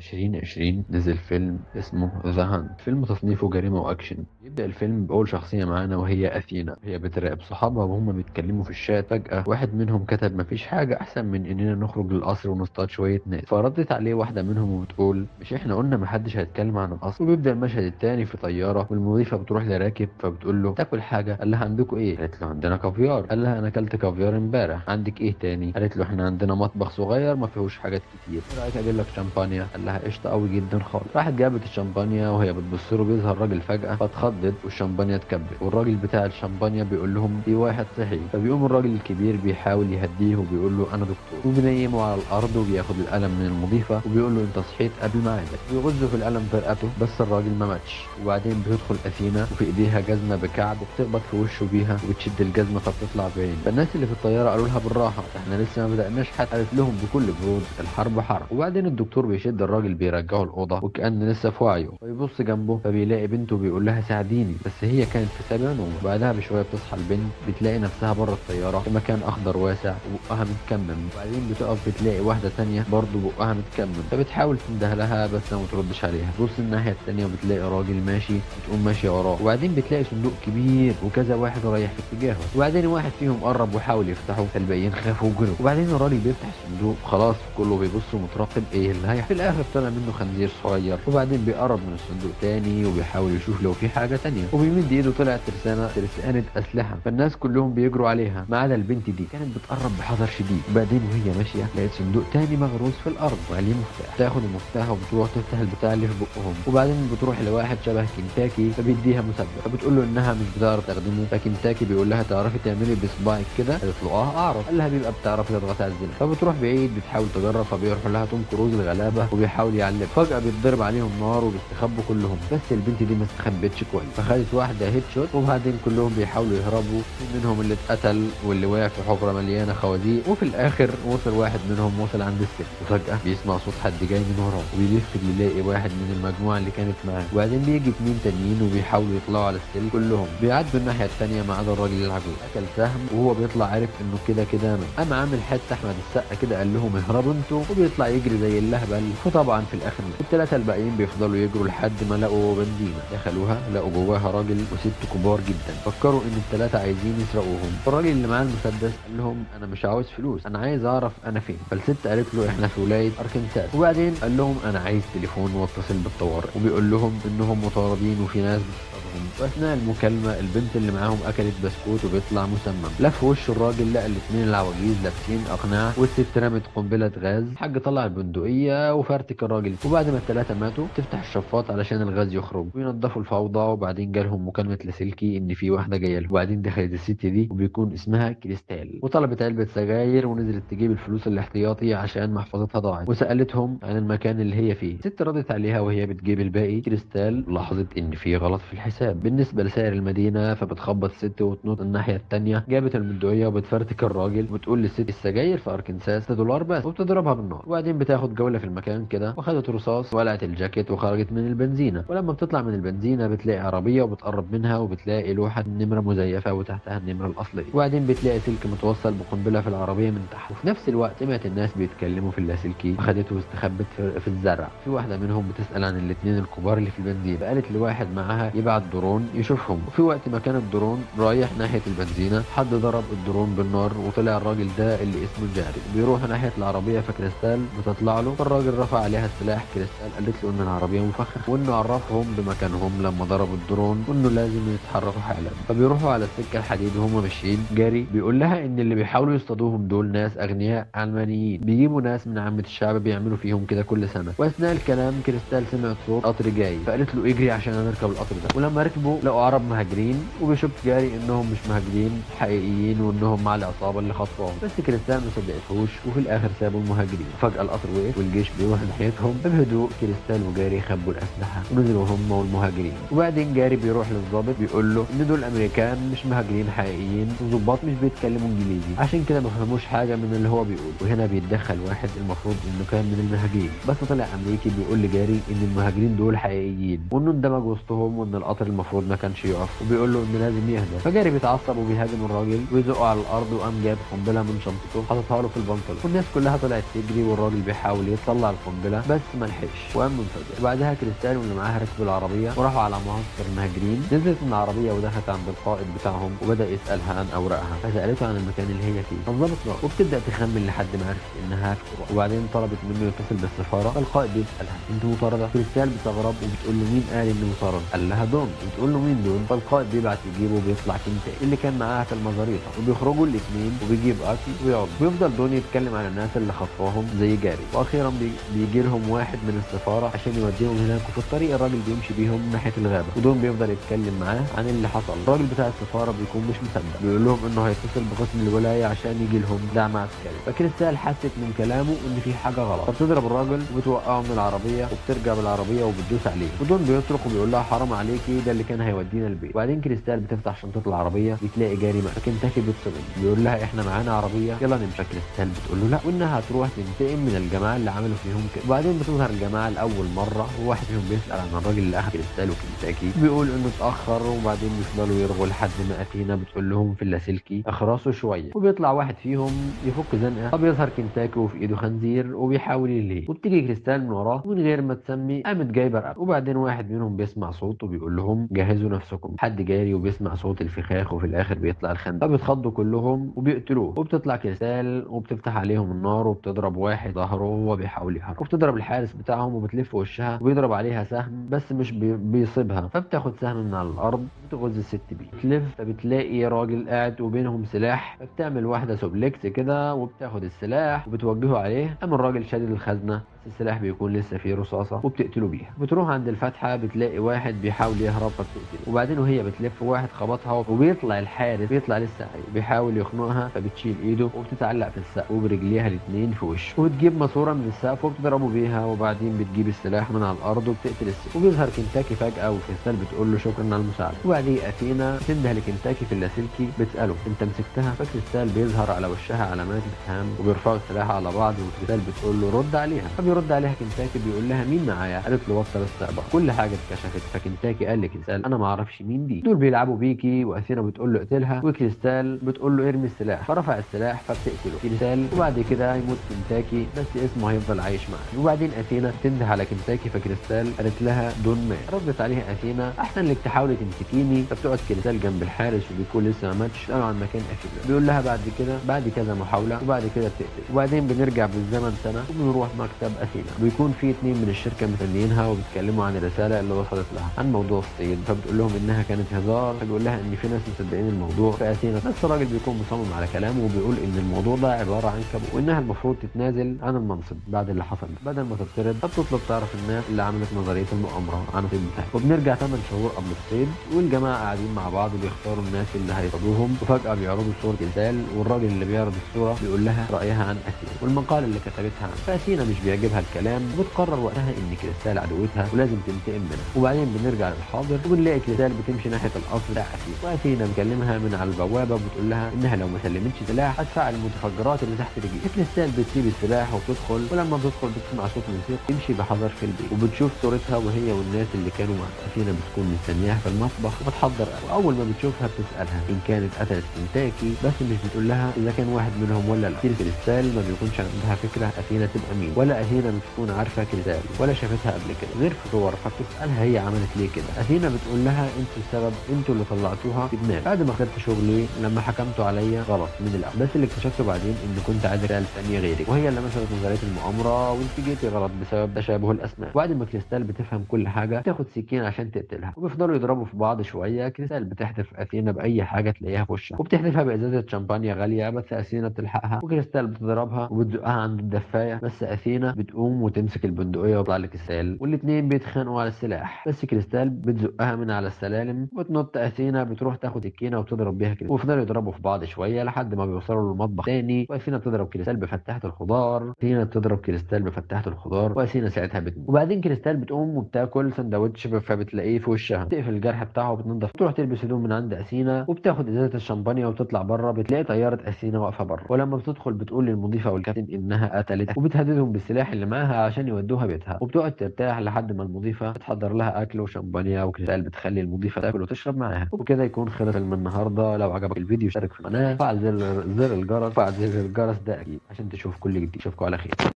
2020 نزل فيلم اسمه ذا هانت فيلم تصنيفه جريمة وأكشن يبدأ الفيلم بأول شخصية معانا وهي أثينا هي بتراقب صحابها وهم بيتكلموا في الشات فجأة واحد منهم كتب مفيش حاجة أحسن من إننا نخرج للقصر ونصطاد شوية ناس فردت عليه واحدة منهم وبتقول مش إحنا قلنا محدش هيتكلم عن القصر وبيبدأ المشهد التاني في طيارة والمضيفة بتروح لراكب فبتقول له تاكل حاجة قال لها عندكم إيه قالت له عندنا كافيار قال لها أنا أكلت كافيار امبارح عندك إيه تاني قالت له إحنا عندنا مطبخ صغير ما فيهوش حاجات كتير إيه رأيك أجيب لك شامبانيا قال لها قشطة قوي جدا خالص راحت جابت الشامبانيا وهي بتبص له بيظهر راجل فجأة فاتخضت والشامبانيا اتكبت والراجل بتاع الشامبانيا بيقول لهم في واحد صحي فبيقوم الراجل الكبير بيحاول يهديه وبيقول له انا دكتور وبينيمه على الارض وبياخد القلم من المضيفه وبيقول له انت صحيت قبل ميعادك بيغزه في القلم في رقبته بس الراجل ما ماتش وبعدين بتدخل اثينا وفي ايديها جزمه بكعب وبتخبط في وشه بيها وبتشد الجزمه فبتطلع بعين فالناس اللي في الطياره قالوا لها بالراحه احنا لسه ما بدأناش حد قالت لهم بكل برود الحرب حرب وبعدين الدكتور بيشد الراجل بيرجعه الاوضه وكأن لسه في وعيه فيبص جنبه فبيلاقي بنته بيقول لها ساعديني بس هي كانت في سابع نوم وبعدها بشويه بتصحى البنت بتلاقي نفسها بره الطياره في مكان اخضر واسع وبقها متكمم وبعدين بتقف بتلاقي واحده تانية برضه بقها متكمم فبتحاول تنده لها بس ما بتردش عليها تبص الناحيه التانية وبتلاقي راجل ماشي بتقوم ماشيه وراه وبعدين بتلاقي صندوق كبير وكذا واحد رايح في اتجاهه وبعدين واحد فيهم قرب وحاول يفتحه فالباقيين خافوا وجروا وبعدين الراجل بيفتح الصندوق خلاص كله بيبص ومترقب ايه اللي هيحصل في الاخر طلع منه خنزير صغير وبعدين بيقرب من الصندوق تاني وبيحاول يشوف لو في حاجه تانية وبيمد ايده طلعت ترسانه ترسانه اسلحه فالناس كلهم بيجروا عليها ما عدا البنت دي كانت بتقرب بحذر شديد وبعدين وهي ماشيه لقيت صندوق تاني مغروس في الارض وعليه مفتاح تاخد المفتاح وبتروح تفتح البتاع اللي في بقهم وبعدين بتروح لواحد شبه كنتاكي فبيديها مسدس فبتقول له انها مش بتعرف تخدمه فكنتاكي بيقول لها تعرفي تعملي بصباعك كده قالت له اه اعرف قال لها بيبقى بتعرفي تضغطي على الزر فبتروح بعيد بتحاول تجرب فبيروح لها توم كروز الغلابه وبيحاول يعلم فجاه بيتضرب عليهم نار وبيستخبوا كلهم بس البنت دي ما استخبتش كويس فخدت واحده هيد شوت وبعدين كلهم بيحاولوا يهربوا في منهم اللي اتقتل واللي وقع في حفره مليانه خوازيق وفي الاخر وصل واحد منهم وصل عند السلك وفجاه بيسمع صوت حد جاي من وراه وبيلف بيلاقي واحد من المجموعه اللي كانت معاه وبعدين بيجي اتنين تانيين وبيحاولوا يطلعوا على السلك كلهم بيعدوا الناحيه التانيه ما عدا الراجل العجوز اكل سهم وهو بيطلع عارف انه كده كده مات قام عامل حته احمد السقا كده قال لهم اهربوا انتوا وبيطلع يجري زي اللهبل وطبعا في الاخر مات الثلاثه الباقيين بيفضلوا يجروا لحد ما لقوا بنزينه دخلوها لقوا جواها راجل وست كبار جدا فكروا ان الثلاثه عايزين يسرقوهم الراجل اللي معاه المسدس قال لهم انا مش عاوز فلوس انا عايز اعرف انا فين فالست قالت له احنا في ولايه اركنساس وبعدين قال لهم انا عايز تليفون واتصل بالطوارئ وبيقول لهم انهم مطاردين وفي ناس بتصطادهم واثناء المكالمه البنت اللي معاهم اكلت بسكوت وبيطلع مسمم لف وش الراجل لقى الاثنين العواجيز لابسين اقنعه والست رمت قنبله غاز الحاج طلع البندقيه وفرتك الراجل وبعد ما الثلاثه ماتوا تفتح الشفاط علشان الغاز يخرج وينضفوا الفوضى وبعدين جالهم مكالمه لاسلكي ان في واحده جايه لهم وبعدين دخلت الست دي وبيكون اسمها كريستال وطلبت علبه سجاير ونزلت تجيب الفلوس الاحتياطي عشان محفظتها ضاعت وسالتهم عن المكان اللي هي فيه الست ردت عليها وهي بتجيب الباقي كريستال لاحظت ان في غلط في الحساب بالنسبه لسائر المدينه فبتخبط الست وتنط الناحيه الثانيه جابت البندقيه وبتفرتك الراجل وبتقول للست السجاير في اركنساس 6 دولار بس وبتضربها بالنار وبعدين بتاخد جوله في المكان كده وخدت رصاص ولعت الجاكيت وخرجت من البنزينه ولما بتطلع من البنزينه بتلاقي عربيه وبتقرب منها وبتلاقي لوحه نمره مزيفه وتحتها النمره الاصليه وبعدين بتلاقي سلك متوصل بقنبله في العربيه من تحت وفي نفس الوقت سمعت الناس بيتكلموا في اللاسلكي فخدته واستخبت في, في الزرع في واحده منهم بتسال عن الاثنين الكبار اللي في البنزين فقالت لواحد معاها يبعت درون يشوفهم وفي وقت ما كان الدرون رايح ناحيه البنزينه حد ضرب الدرون بالنار وطلع الراجل ده اللي اسمه جاري بيروح ناحيه العربيه فكريستال بتطلع له فالراجل رفع عليها السلاح كريستال قالت له ان العربيه مفخخه وانه عرفهم بمكانهم لما ضربوا الدرون وانه لازم يتحركوا حالا فبيروحوا على السكه الحديد وهم ماشيين جاري بيقول لها ان اللي بيحاولوا يصطادوهم دول ناس اغنياء علمانيين بيجيبوا ناس من عامه الشعب بيعملوا فيهم كده كل سنه واثناء الكلام كريستال سمعت صوت قطر جاي فقالت له اجري عشان نركب القطر ده ولما ركبوا لقوا عرب مهاجرين وبيشك جاري انهم مش مهاجرين حقيقيين وانهم مع العصابه اللي خطفوهم بس كريستال ما صدقتهوش وفي الاخر سابوا المهاجرين فجاه القطر وقف والجيش بيروح ناحيتهم فبهدوء كريستال وجاري خبوا الاسلحه ونزلوا هم والمهاجرين وبعدين جاري بيروح للضابط بيقول له ان دول امريكان مش مهاجرين حقيقيين وظباط مش بيتكلموا انجليزي عشان كده ما فهموش حاجه من اللي هو بيقول وهنا بيتدخل واحد المفروض انه كان من المهاجرين بس طلع امريكي بيقول لجاري ان المهاجرين دول حقيقيين وانه اندمج وسطهم وان القطر المفروض المفروض ما كانش يقف وبيقول له ان لازم يهدى فجاري بيتعصب وبيهاجم الراجل ويزقه على الارض وقام جايب قنبله من شنطته حاططها له في البنطلون والناس كلها طلعت تجري والراجل بيحاول يطلع القنبله بس ما لحقش وقام منفجر وبعدها كريستال واللي معاها ركبوا العربيه وراحوا على معسكر مهاجرين نزلت من العربيه ودخلت عند القائد بتاعهم وبدا يسالها عن اوراقها فسالته عن المكان اللي هي فيه فانظبط نار وبتبدا تخمن لحد ما عرفت انها في أوروبا. وبعدين طلبت منه يتصل بالسفاره فالقائد بيسالها انت مطارده كريستال بتستغرب وبتقول له مين قال اني مطارده قال لها دون بتقول له مين دون فالقائد بيبعت يجيبه وبيطلع كنتاكي اللي كان معاها في المزاريطه وبيخرجوا الاثنين وبيجيب اكل ويقعد ويفضل دون يتكلم عن الناس اللي خطفوهم زي جاري واخيرا بي- بيجي لهم واحد من السفاره عشان يوديهم هناك وفي الطريق الراجل بيمشي بيهم ناحيه الغابه ودون بيفضل يتكلم معاه عن اللي حصل الراجل بتاع السفاره بيكون مش مصدق بيقول لهم انه هيتصل بقسم الولايه عشان يجي لهم دعم عسكري فكريستال حست من كلامه ان في حاجه غلط فبتضرب الراجل وبتوقعه من العربيه وبترجع بالعربيه وبتدوس عليه ودون بيصرخ وبيقول لها حرام عليكي ده اللي كان هيودينا البيت وبعدين كريستال بتفتح شنطه العربيه بتلاقي جاري معاه فكنتاكي بيتصدم بيقول لها احنا معانا عربيه يلا نمشي كريستال بتقول له لا وانها هتروح تنتقم من الجماعه اللي عملوا فيهم كده وبعدين بتظهر الجماعه لاول مره وواحد فيهم بيسال عن الراجل اللي اخذ كريستال وكنتاكي بيقول انه اتاخر وبعدين بيفضلوا يرغوا لحد ما اثينا بتقول لهم في اللاسلكي اخرسوا شويه وبيطلع واحد فيهم يفك زنقه فبيظهر كنتاكي وفي ايده خنزير وبيحاول يلهيه وبتيجي كريستال من وراه ومن غير ما تسمي قامت جايبه رقبته وبعدين واحد منهم بيسمع صوت وبيقول لهم جهزوا نفسكم حد جاري وبيسمع صوت الفخاخ وفي الاخر بيطلع الخندق فبيتخضوا كلهم وبيقتلوه وبتطلع كريستال وبتفتح عليهم النار وبتضرب واحد ظهره وهو بيحاول يهرب وبتضرب الحارس بتاعهم وبتلف وشها وبيضرب عليها سهم بس مش بي- بيصيبها فبتاخد سهم من على الارض وتغز الست بيه بتلف فبتلاقي راجل قاعد وبينهم سلاح فبتعمل واحده سوبلكس كده وبتاخد السلاح وبتوجهه عليه قام الراجل شادد الخزنه بس السلاح بيكون لسه فيه رصاصه وبتقتله بيها بتروح عند الفتحه بتلاقي واحد بيحاول يهرب فبتقتله وبعدين وهي بتلف واحد خبطها وبيطلع الحارس بيطلع لسه عايش بيحاول يخنقها فبتشيل ايده وبتتعلق في السقف وبرجليها الاثنين في وشه وبتجيب ماسوره من السقف وبتضربه بيها وبعدين بتجيب السلاح من على الارض وبتقتل الست وبيظهر كنتاكي فجاه وكريستال بتقول له شكرا على المساعده وبعدين اثينا تنده لكنتاكي في اللاسلكي بتساله انت مسكتها فكريستال بيظهر على وشها علامات استفهام وبيرفعوا السلاح على بعض وكريستال بتقول له رد عليها فبيرد عليها كنتاكي بيقول لها مين معايا قالت له بطل استعباط كل حاجه اتكشفت فكنتاكي قال لكريستال انا ما اعرفش مين دي دول بيلعبوا بيكي واثينا بتقول له اقتلها وكريستال بتقول له ارمي السلاح فرفع السلاح فبتقتله كريستال وبعد كده يموت كنتاكي بس اسمه هيفضل عايش معاه وبعدين اثينا تنده على كنتاكي فكريستال قالت لها دون مات ردت عليها اثينا احسن لك تحاولي تمسكيني فبتقعد كريستال جنب الحارس وبيكون لسه ما ماتش تساله عن مكان اثينا بيقول لها بعد كده بعد كذا محاوله وبعد كده بتقتل وبعدين بنرجع بالزمن سنه وبنروح مكتب اثينا بيكون في اتنين من الشركه مستنيينها وبيتكلموا عن الرساله اللي وصلت لها عن موضوع الصيد فبتقول لهم انها كانت هزار فبيقول لها ان في ناس مصدقين الموضوع فاثينا بس الراجل بيكون مصمم على كلامه وبيقول ان الموضوع ده عباره عن كابو وانها المفروض تتنازل عن المنصب بعد اللي حصل ده. بدل ما تطرد فبتطلب تعرف الناس اللي عملت نظريه المؤامره عن الصيد بتاعها وبنرجع 8 شهور قبل الصيد والجماعه قاعدين مع بعض بيختاروا الناس اللي هيصطادوهم وفجاه بيعرضوا صوره كريستال والراجل اللي بيعرض الصوره بيقول لها رايها عن اثينا والمقال اللي كتبتها عنه فاثينا مش بيعجبها الكلام وبتقرر وقتها ان كريستال عدوتها ولازم تنتقم منها وبعدين بنرجع للحاضر وبنلاقي كريستال بتمشي ناحيه القصر بتاع اثينا واثينا مكلمها من على البوابه وبتقول لها انها لو ما سلمتش سلاح هتفعل المتفجرات اللي تحت رجلي كريستال بتسيب السلاح وبتدخل ولما بتدخل بتسمع صوت موسيقى تمشي بحذر في البيت وبتشوف صورتها وهي والناس اللي كانوا معاها اثينا بتكون مستنياها في المطبخ وبتحضر قهوة. واول ما بتشوفها بتسالها ان كانت قتلت كنتاكي بس مش بتقول لها اذا كان واحد منهم ولا لا كتير كريستال ما بيكونش عندها فكره اثينا تبقى مين ولا اثينا بتكون عارفه كريستال ولا شافتها قبل كده غير في صور فبتسالها هي عملت ليه كده اثينا بتقول لها انتوا السبب انتوا اللي طلعتوها في دماغي بعد ما خدت شغلي لما حكمتوا عليا غلط من الاول بس اللي اكتشفته بعدين ان كنت عايز رساله ثانيه غيرك وهي اللي مثلت نظريه المؤامره وانت جيتي غلط بسبب تشابه الاسماء وبعد ما كريستال بتفهم كل حاجه تاخد سكين عشان تقتلها وبيفضلوا يضربوا في بعض شويه كريستال بتحدف اثينا باي حاجه تلاقيها في وشها وبتحدفها بازازه شمبانيا غاليه بس اثينا بتلحقها وكريستال بتضربها وبتزقها عند الدفايه بس اثينا بتقوم وتمسك البندقيه وتطلع لكريستال والاثنين بيتخانقوا على السلاح بس كريستال بتزقها من على السلالم وتنط اثينا بتروح تاخد سكينه وتضرب بيها كريستال ويفضلوا يضربوا في بعض شويه لحد ما بيوصلوا للمطبخ تاني واثينا بتضرب كريستال بفتحه الخضار اثينا بتضرب كريستال بفتحه الخضار واثينا ساعتها بتموت وبعدين كريستال بتقوم وبتاكل سندوتش فبتلاقيه في وشها بتقفل الجرح بتاعها وبتنضف تروح تلبس هدوم من عند اثينا وبتاخد ازازه الشمبانيا وبتطلع بره بتلاقي طياره اثينا واقفه بره ولما بتدخل بتقول للمضيفه والكابتن انها قتلت وبتهددهم بالسلاح اللي اللي معاها عشان يودوها بيتها وبتقعد ترتاح لحد ما المضيفه بتحضر لها اكل وشمبانيا وكريستال بتخلي المضيفه تاكل وتشرب معاها وبكده يكون خلص فيلم النهارده لو عجبك الفيديو اشترك في القناه وفعل زر زر الجرس وفعل زر الجرس ده اكيد عشان تشوف كل جديد اشوفكم على خير